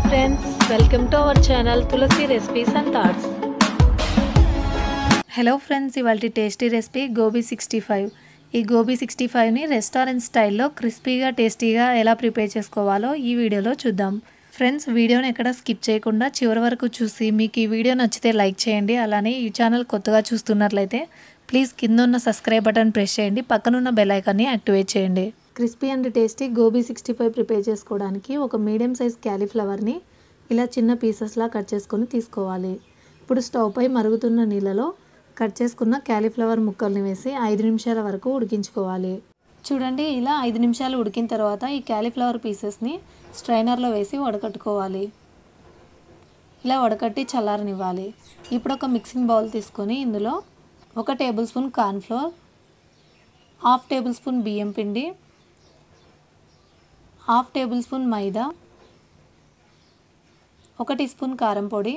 friends welcome to our channel Tulasi recipes and thoughts hello friends ఇవాళ tasty recipe gobi sixty five ఈ gobi sixty ఫైవ్ని restaurant స్టైల్లో క్రిస్పీగా టేస్టీగా ఎలా ప్రిపేర్ చేసుకోవాలో ఈ వీడియోలో చూద్దాం ఫ్రెండ్స్ వీడియోని ఎక్కడ స్కిప్ చేయకుండా చివరి వరకు చూసి మీకు ఈ వీడియో నచ్చితే లైక్ చేయండి అలానే ఈ ఛానల్ కొత్తగా చూస్తున్నట్లయితే ప్లీజ్ కింద ఉన్న సబ్స్క్రైబ్ బటన్ ప్రెస్ చేయండి పక్కనున్న బెల్ ఐకాన్ని యాక్టివేట్ చేయండి crispy and tasty gobi sixty five prepare చేసుకోవడానికి ఒక మీడియం సైజ్ క్యాలీఫ్లవర్ని ఇలా చిన్న పీసెస్లా కట్ చేసుకొని తీసుకోవాలి ఇప్పుడు స్టవ్ పై మరుగుతున్న నీళ్ళలో కట్ చేసుకున్న క్యాలీఫ్లవర్ ముక్కల్ని వేసి ఐదు నిమిషాల వరకు ఉడికించుకోవాలి చూడండి ఇలా ఐదు నిమిషాలు ఉడికిన తర్వాత ఈ క్యాలీఫ్లవర్ పీసెస్ని స్ట్రైనర్లో వేసి వడకట్టుకోవాలి ఇలా వడకట్టి చల్లారనివ్వాలి ఇప్పుడు ఒక మిక్సింగ్ బౌల్ తీసుకొని ఇందులో ఒక tablespoon cornflour half tablespoon బియ్యం పిండి హాఫ్ టేబుల్ స్పూన్ మైదా ఒక టీ స్పూన్ కారం పొడి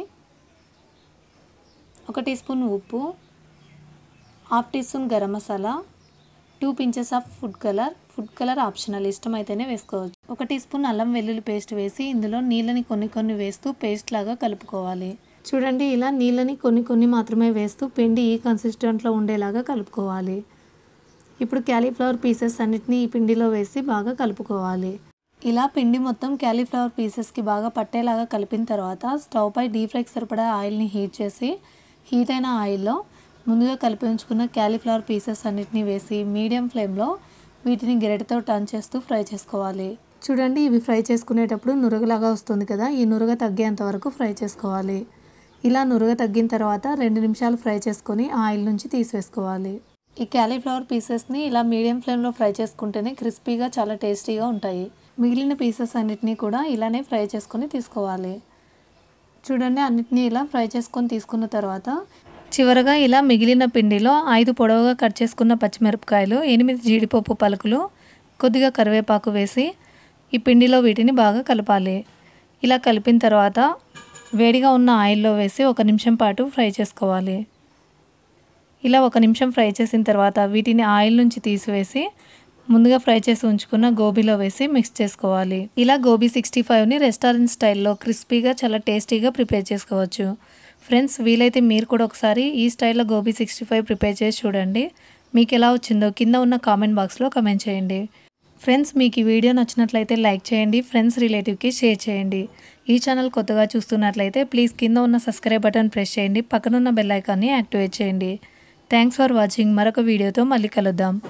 ఒక టీ స్పూన్ ఉప్పు half teaspoon garam masala two pinches of food colour food colour optional ఇష్టమైతేనే వేసుకోవచ్చు ఒక టీ స్పూన్ అల్లం వెల్లుల్లి పేస్ట్ వేసి ఇందులో నీళ్ళని కొన్ని కొన్ని వేస్తూ పేస్ట్ లాగా కలుపుకోవాలి చూడండి ఇలా నీళ్ళని కొన్ని కొన్ని మాత్రమే వేస్తూ పిండి ఈ కన్సిస్టెంట్లో ఉండేలాగా కలుపుకోవాలి ఇప్పుడు క్యాలీఫ్లవర్ పీసెస్ అన్నిటినీ ఈ పిండిలో వేసి బాగా కలుపుకోవాలి ఇలా పిండి మొత్తం క్యాలీఫ్లవర్ పీసెస్కి బాగా పట్టేలాగా కలిపిన తర్వాత స్టవ్ పై డీప్ ఫ్రైకి సరిపడా ఆయిల్ని హీట్ చేసి హీట్ అయిన ఆయిల్లో ముందుగా కలిపి ఉంచుకున్న క్యాలీఫ్లవర్ పీసెస్ అన్నిటిని వేసి మీడియం ఫ్లేమ్లో వీటిని గెరటితో టర్న్ చేస్తూ ఫ్రై చేసుకోవాలి చూడండి ఇవి ఫ్రై చేసుకునేటప్పుడు నురగలాగా వస్తుంది కదా ఈ నురగ తగ్గేంత వరకు ఫ్రై చేసుకోవాలి ఇలా నురగ తగ్గిన తర్వాత రెండు నిమిషాలు ఫ్రై చేసుకొని ఆయిల్ నుంచి తీసివేసుకోవాలి ఈ క్యాలీఫ్లవర్ పీసెస్ని ఇలా మీడియం ఫ్లేమ్లో ఫ్రై చేసుకుంటేనే క్రిస్పీగా చాలా టేస్టీగా ఉంటాయి మిగిలిన పీసెస్ అన్నిటినీ కూడా ఇలానే ఫ్రై చేసుకొని తీసుకోవాలి చూడండి అన్నిటినీ ఇలా ఫ్రై చేసుకొని తీసుకున్న తర్వాత చివరగా ఇలా మిగిలిన పిండిలో ఐదు పొడవుగా కట్ చేసుకున్న పచ్చిమిరపకాయలు ఎనిమిది జీడిపప్పు పలుకులు కొద్దిగా కరివేపాకు వేసి ఈ పిండిలో వీటిని బాగా కలపాలి ఇలా కలిపిన తర్వాత వేడిగా ఉన్న ఆయిల్లో వేసి ఒక నిమిషం పాటు ఫ్రై చేసుకోవాలి ఇలా ఒక నిమిషం ఫ్రై చేసిన తర్వాత వీటిని ఆయిల్ నుంచి తీసివేసి ముందుగా ఫ్రై చేసి ఉంచుకున్న గోబీలో వేసి మిక్స్ చేసుకోవాలి ఇలా గోబీ సిక్స్టీ ఫైవ్ని రెస్టారెంట్ స్టైల్లో క్రిస్పీగా చాలా టేస్టీగా ప్రిపేర్ చేసుకోవచ్చు ఫ్రెండ్స్ వీలైతే మీరు కూడా ఒకసారి ఈ స్టైల్లో గోబీ సిక్స్టీ ఫైవ్ ప్రిపేర్ చేసి చూడండి మీకు ఎలా వచ్చిందో కింద ఉన్న కామెంట్ బాక్స్లో కమెంట్ చేయండి ఫ్రెండ్స్ మీకు ఈ వీడియో నచ్చినట్లయితే లైక్ చేయండి ఫ్రెండ్స్ రిలేటివ్కి షేర్ చేయండి ఈ ఛానల్ కొత్తగా చూస్తున్నట్లయితే ప్లీజ్ కింద ఉన్న సబ్స్క్రైబ్ బటన్ ప్రెస్ చేయండి పక్కనున్న బెల్ ఐకాన్ని యాక్టివేట్ చేయండి థ్యాంక్స్ ఫర్ వాచింగ్ మరొక వీడియోతో మళ్ళీ కలుద్దాం